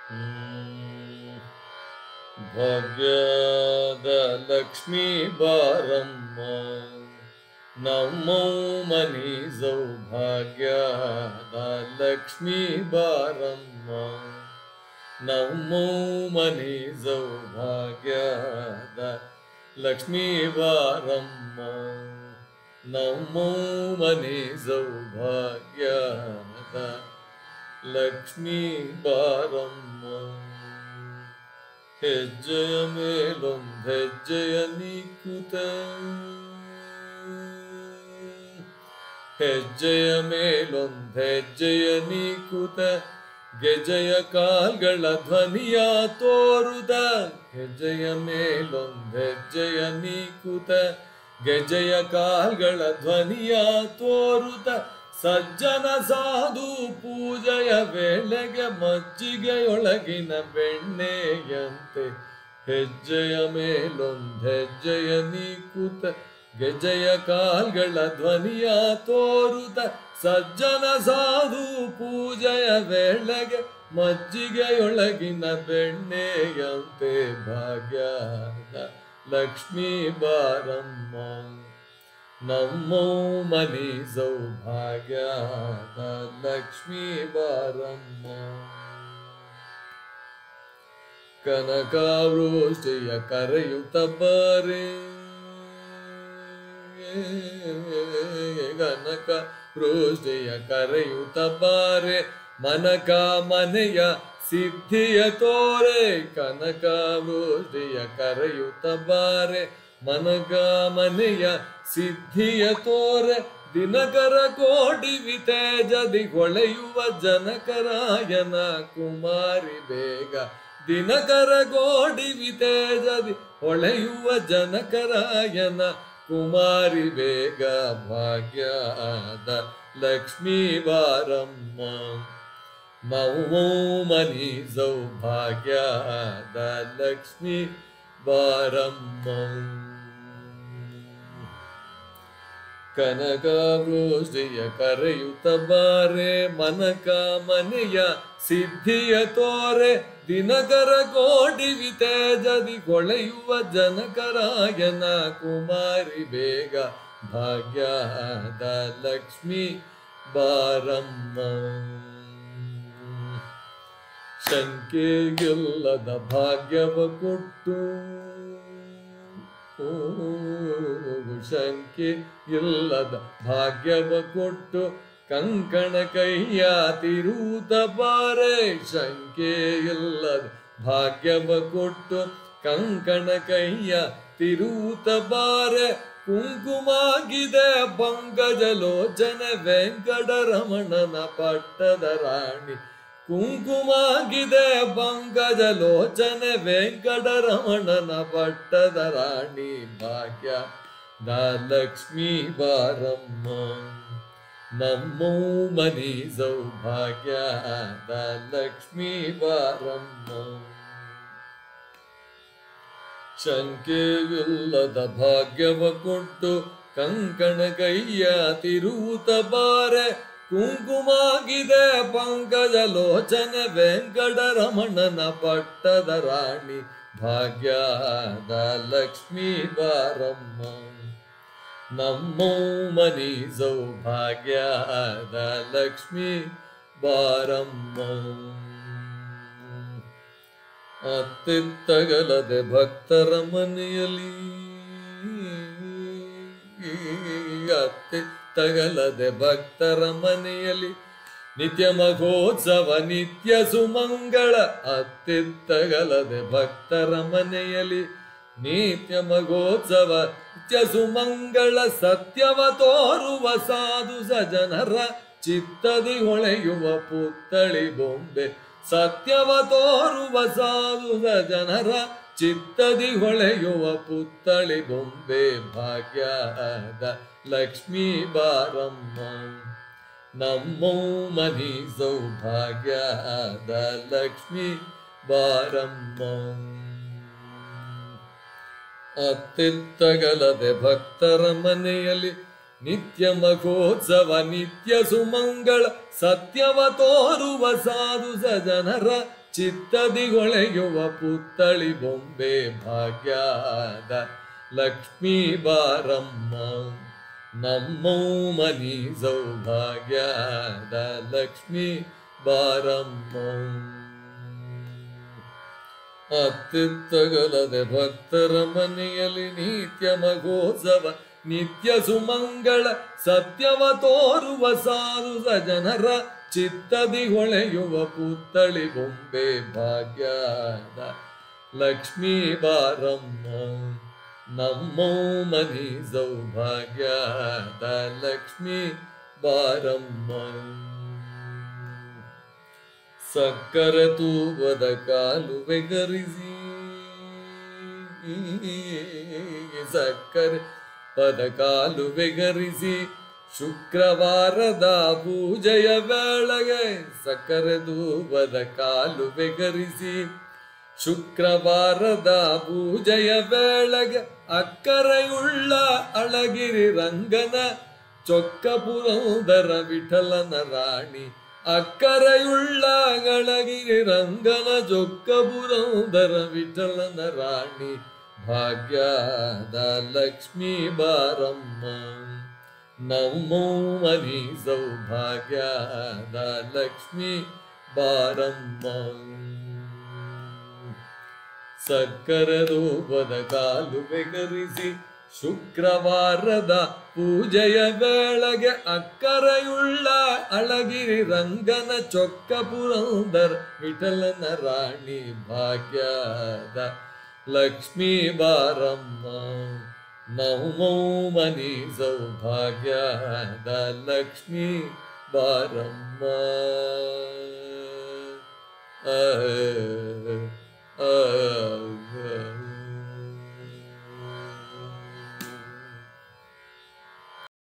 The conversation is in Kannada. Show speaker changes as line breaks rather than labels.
ಹ್ಮ್. ಭಾಗ್ಯದ ಲಕ್ಷ್ಮೀ ಬಾರಮ್ಮ ನಮ್ಮೋ ಮನಿ ಸೌಭಾಗ್ಯದ ಲಕ್ಷ್ಮೀ ಬಾರಮ್ಮ ನಮ್ಮೋ ಮನಿ ಸೌಭಾಗ್ಯದ ಲಕ್ಷ್ಮೀ ಬಾರಮ್ಮ ನಮ್ಮೋ ಮನಿ ಸೌಭಾಗ್ಯದ ಲಕ್ಷ್ಮೀ ಬಾರಮ್ಮ ಹೆಜ್ಜೆಯ ಮೇಲೊಂದ್ ಹೆಜ್ಜೆಯ ನೀಕುತ ಹೆಜ್ಜೆಯ ಮೇಲೊಂದ್ ಹೆಜ್ಜೆಯ ನೀಕುತ ಗೆಜೆಯ ಕಾಲ್ಗಳ ಧ್ವನಿಯ ತೋರುದ ಹೆಜ್ಜೆಯ ಮೇಲೊಂದ್ ಹೆಜ್ಜೆಯ ನೀಕುತ ಗೆಜೆಯ ಕಾಲ್ಗಳ ಧ್ವನಿಯ ತೋರುತ ಸಜ್ಜನ ಸಾಧು ಪೂಜೆಯ ವೇಳೆಗೆ ಮಜ್ಜಿಗೆಯೊಳಗಿನ ಬೆಣ್ಣೆಯಂತೆ ಹೆಜ್ಜೆಯ ಮೇಲೊಂದ್ ಹೆಜ್ಜೆಯ ನೀಕುತ ಗೆಜೆಯ ಕಾಲ್ಗಳ ಧ್ವನಿಯ ತೋರುತ ಸಜ್ಜನ ಸಾಧು ಪೂಜೆಯ ವೇಳೆಗೆ ಮಜ್ಜಿಗೆಯೊಳಗಿನ ಬೆಣ್ಣೆಯಂತೆ ಭಾಗ್ಯದ ಲಕ್ಷ್ಮೀ ಬಾರಮ್ಮ ನಮ್ಮೋ ಮನಿ ಸೌಭಾಗ್ಯದ ಲಕ್ಷ್ಮೀ ಬಾರಮ್ಮ ಕನಕಾವೃಷ್ಟಿಯ ಕರೆಯುತ್ತ ಬಾರೆ ಕನಕ ವೃಷ್ಟಿಯ ಕರೆಯುತ್ತ ಬಾರೆ ಮನಕ ಮನೆಯ ಸಿದ್ಧಿಯ ತೋರೆ ಕನಕ ವೃಷ್ಟಿಯ ಕರೆಯುತ್ತ ಬಾರೆ ಮನಕ ಮನೆಯ ಸಿದ್ಧಿಯ ತೋರೆ ದಿನಕರ ಕೋಟಿ ವಿತೇಜದಿ ಹೊಳೆಯುವ ಜನಕರಾಯನ ಕುಮಾರಿ ಬೇಗ ದಿನಕರ ಕೋಟಿ ವಿತೇಜದಿ ಹೊಳೆಯುವ ಜನಕರಾಯನ ಕುಮಾರಿ ಬೇಗ ಭಾಗ್ಯದ ಲಕ್ಷ್ಮೀ ಬಾರಮ್ಮ ಮೌ ಮನಿ ಸೌಭಾಗ್ಯದ ಲಕ್ಷ್ಮೀ ಬಾರಮ್ಮ ಕನಕ ವೃಷ್ಟಿಯ ಕರೆಯುತ್ತ ಬಾರೆ ಮನಕ ಮನೆಯ ಸಿದ್ಧಿಯ ತೋರೆ ದಿನಕರ ಕೋಟಿ ವಿತೇಜದಿ ಕೊಳೆಯುವ ಜನಕರಾಯನ ಕುಮಾರಿ ಬೇಗ ಭಾಗ್ಯದ ಲಕ್ಷ್ಮೀ ಬಾರಮ್ಮ ಶಂಕೆಗಿಲ್ಲದ ಭಾಗ್ಯವ ಕೊಟ್ಟು ಓ, ಶಂಕೆ ಇಲ್ಲದ ಭಾಗ್ಯವ ಕೊಟ್ಟು ಕಂಕಣ ಕೈಯ ತಿರುತ ಬಾರೆ ಶಂಕೆ ಇಲ್ಲದ ಭಾಗ್ಯವ ಕೊಟ್ಟು ಕಂಕಣ ಕೈಯ ತಿರುತ ಬಾರೆ ಕುಂಕುಮಾಗಿದೆ ಪಂಕಜಲೋಚನ ವೆಂಕಟರಮಣನ ಪಟ್ಟದ ರಾಣಿ ಕುಂಕುಮಾಗಿದೆ ಪಂಕಜಲೋಚನ ವೆಂಕಟರಮಣನ ಪಟ್ಟದ ರಾಣಿ ಭಾಗ್ಯ ದ ಲಕ್ಷ್ಮೀ ಬಾರಮ್ಮ ನಮ್ಮೋ ಮನಿ ಸೌಭಾಗ್ಯ ದ ಲಕ್ಷ್ಮೀ ಬಾರಮ್ಮ ಶಂಕೆವಿಲ್ಲದ ಭಾಗ್ಯವ ಕೊಟ್ಟು ಕಂಕಣ ಕೈಯ ತಿರುವುತ ಬಾರೆ ಕುಂಕುಮಾಗಿದೆ ಪಂಕಜ ಲೋಚನ ವೆಂಕಟರಮಣನ ಪಟ್ಟದ ರಾಣಿ ಭಾಗ್ಯದ ಲಕ್ಷ್ಮೀ ಬಾರಮ್ಮ ನಮ್ಮೋ ಮನಿ ಸೌಭಾಗ್ಯದ ಲಕ್ಷ್ಮೀ ಬಾರಮ್ಮ ಅತ್ತಿತ್ತಗಲದೆ ಭಕ್ತರ ಮನೆಯಲ್ಲಿ ಅತ್ತಿತ್ತಗಲದೆ ಭಕ್ತರ ಮನೆಯಲ್ಲಿ ನಿತ್ಯ ಮಹೋತ್ಸವ ನಿತ್ಯ ಸುಮಂಗಳ ಅತ್ತಿತ್ತಗಲದೆ ಭಕ್ತರ ಮನೆಯಲ್ಲಿ ನಿತ್ಯ ಮಹೋತ್ಸವ ನಿತ್ಯ ಸುಮಂಗಳ ಸತ್ಯವ ತೋರುವ ಸಾಧು ಸಜನರ ಚಿತ್ತದಿ ಹೊಳೆಯುವ ಪುತ್ತಳಿ ಬೊಂಬೆ ಸತ್ಯವ ತೋರುವ ಸಾಧು ಜನರ ಚಿತ್ತದಿ ಹೊಳೆಯುವ ಪುತ್ತಳಿ ಬೊಂಬೆ ಭಾಗ್ಯದ ಲಕ್ಷ್ಮೀ ಬಾರಮ್ಮ ನಮ್ಮೋ ಮನಿ ಸೌಭಾಗ್ಯದ ಲಕ್ಷ್ಮೀ ಬಾರಮ್ಮ ಅತ್ತಿತ್ತಗಲದೆ ಭಕ್ತರ ಮನೆಯಲ್ಲಿ ನಿತ್ಯ ಮಘೋತ್ಸವ ನಿತ್ಯ ಸುಮಂಗಳ ಸತ್ಯವ ತೋರುವ ಸಾಧು ಸಜನರ ಚಿತ್ತದಿ ಹೊಳೆಯುವ ಪುತ್ತಳಿ ಬೊಂಬೆ ಭಾಗ್ಯದ ಲಕ್ಷ್ಮೀ ಬಾರಮ್ಮ ನಮ್ಮೋ ಮನಿ ಸೌಭಾಗ್ಯದ ಲಕ್ಷ್ಮೀ ಬಾರಮ್ಮ ಅತ್ಯುತ್ತಗಲದೆ ಭಕ್ತರ ಮನೆಯಲ್ಲಿ ನಿತ್ಯ ಮಗೋತ್ಸವ ನಿತ್ಯ ಸುಮಂಗಳ ಸತ್ಯವ ತೋರುವ ಸಾರು ಸಜನರ ಚಿತ್ತದಿ ಹೊಳೆಯುವ ಪುತ್ತಳಿ ಬೊಂಬೆ ಭಾಗ್ಯದ ಲಕ್ಷ್ಮೀ ಬಾರಮ್ಮ ನಮ್ಮೋ ಮನಿ ಸೌಭಾಗ್ಯದ ಲಕ್ಷ್ಮೀ ಬಾರಮ್ಮ ಸಕ್ಕರೆ ತೂಬದ ಕಾಲುವೆ ಗರಿಸಿ ಸಕ್ಕರೆ ಪದ ಕಾಲುವೆ ಗರಿಸಿ ಶುಕ್ರವಾರದ ಪೂಜೆಯ ವೇಳೆಗೆ ಸಕ್ಕರೆ ತೂಬದ ಕಾಲುವೆ ಗರಿಸಿ ಶುಕ್ರವಾರದ ಪೂಜೆಯ ವೇಳೆಗೆ ಅಕ್ಕರೆಯುಳ್ಳ ಅಳಗಿರಿ ರಂಗನ ಚೊಕ್ಕ ಪುರಂದರ ವಿಠಲನ ರಾಣಿ ಅಕ್ಕರೆಯುಳ್ಳ ಗಳಗಿರಿ ರಂಗನ ಜೊಕ್ಕ ಪುರಂದರ ವಿಠಲನ ರಾಣಿ ಭಾಗ್ಯದ ಲಕ್ಷ್ಮೀ ಬಾರಮ್ಮ ನಮ್ಮೋ ಮನಿ ಸೌಭಾಗ್ಯದ ಲಕ್ಷ್ಮೀ ಬಾರಮ್ಮ ಸಕ್ಕರ ರೂಪದ ಕಾಲು ಬೆಗರಿಸಿ ಶುಕ್ರವಾರದ ಪೂಜೆಯ ವೇಳೆಗೆ ಅಕ್ಕರೆಯುಳ್ಳ ಅಳಗಿರಿ ರಂಗನ ಚೊಕ್ಕ ಪುರಂದರ ವಿಠಲನ ರಾಣಿ ಭಾಗ್ಯದ ಲಕ್ಷ್ಮೀ ಬಾರಮ್ಮ ನಮೋ ಮನಿ ಸೌಭಾಗ್ಯದ ಲಕ್ಷ್ಮೀ ಬಾರಮ್ಮ ಆ